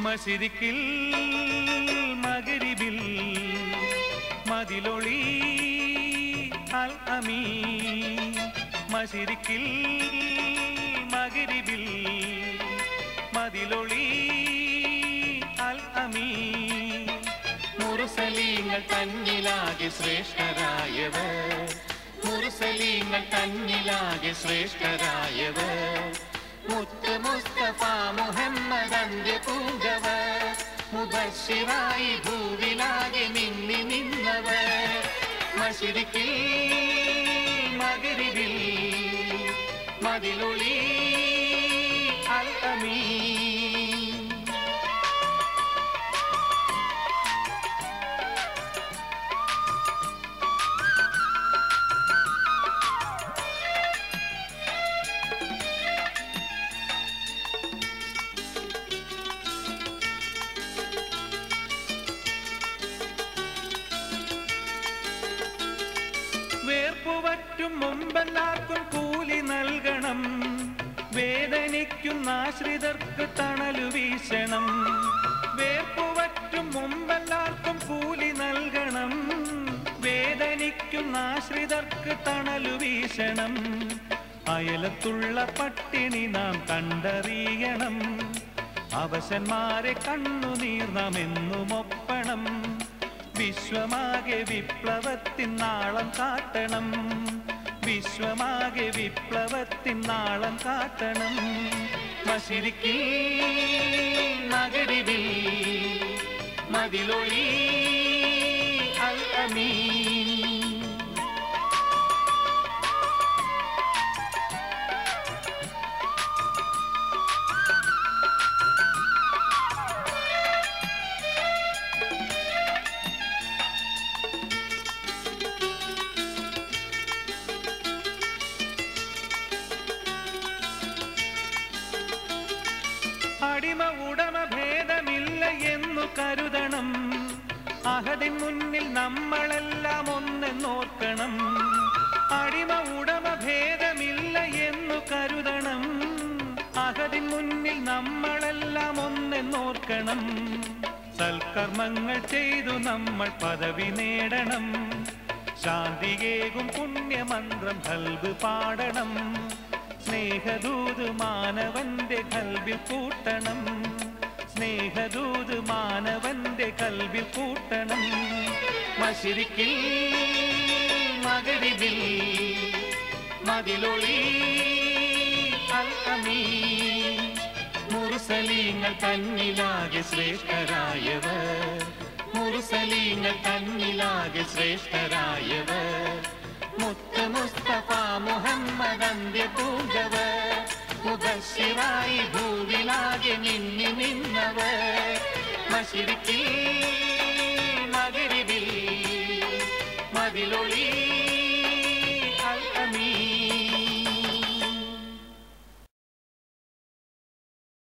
മസിരിക്കിൽ മകരിബിൽ മതിലൊളി അൽ അമീ മസിരിക്കിൽ മകരിബിൽ മതിലൊളി അൽ അമീ മുറുസലീങ്ങൾ തന്നിലാകെ ശ്രേഷ്ഠരായവർ മുറുസലീങ്ങൾ തന്നിലാകെ ശ്രേഷ്ഠരായവർ മുത്ത് മുസ്തഫ മുഹമ്മദ് അന്ത്യ പൂജവർ മുബഷിറായി ഭൂവിലാകെ മിന്നി നിന്നവർ മഷിരിക്കിൽ മകരിവിൽ മതിലൊളി അൽ അമീൻ വേർപ്പുവറ്റും മുമ്പെല്ലാവർക്കും കൂലി നൽകണം വേദനിക്കുന്ന ആശ്രിതർക്ക് തണലു വീശണം വേർപ്പുവറ്റും മുമ്പെല്ലാവർക്കും കൂലി നൽകണം വേദനിക്കുന്ന ആശ്രിതർക്ക് തണലു വീശണം അയലത്തുള്ള പട്ടിണി നാം കണ്ടറിയണം അവശന്മാരെ കണ്ണുനീർ നാം എന്നും ഒപ്പണം വിശ്വമാകെ വിപ്ലവത്തിൻ നാളം കാട്ടണം വിശ്വമാകെ വിപ്ലവത്തിൻ നാളം കാട്ടണം മഷിരിക്കിൽ നഗരിവിൽ മതിലൊളി അൽ അമീൻ അടിമ ഉടമ ഭേദമില്ല എന്നു കരുതണം അഹദിൻ മുന്നിൽ നമ്മളെല്ലാം ഒന്നെന്നോർക്കണം അടിമ ഉടമ ഭേദമില്ല എന്നു കരുതണം അഹദിൻ മുന്നിൽ നമ്മളെല്ലാം ഒന്നെന്നോർക്കണം സൽക്കർമ്മങ്ങൾ ചെയ്തു നമ്മൾ പദവി നേടണം ശാന്തിയേകും പുണ്യമന്ത്രം കൽബ് പാടണം സ്നേഹദൂത് മാനവന്റെ കൽവിൽ കൂട്ടണം സ്നേഹദൂത് മാനവന്റെ കൽവിൽ കൂട്ടണം മഷിരിക്കിൽ മകരിവിൽ മതിലൊളി അൽ അമീൻ മുറുസലീങ്ങൾ തന്നിലാകെ ശ്രേഷ്ഠരായവർ മുറുസലീങ്ങൾ തന്നിലാകെ ശ്രേഷ്ഠരായവർ മുത്ത് മുസ്തഫ മുഹമ്മദ് അന്ത്യ പൂജവർ മുബഷിറായി ഭൂവിലാകെ നിന്നി നിന്നവർ മഷിരിക്കിൽ മകരിവിൽ മതിലൊളി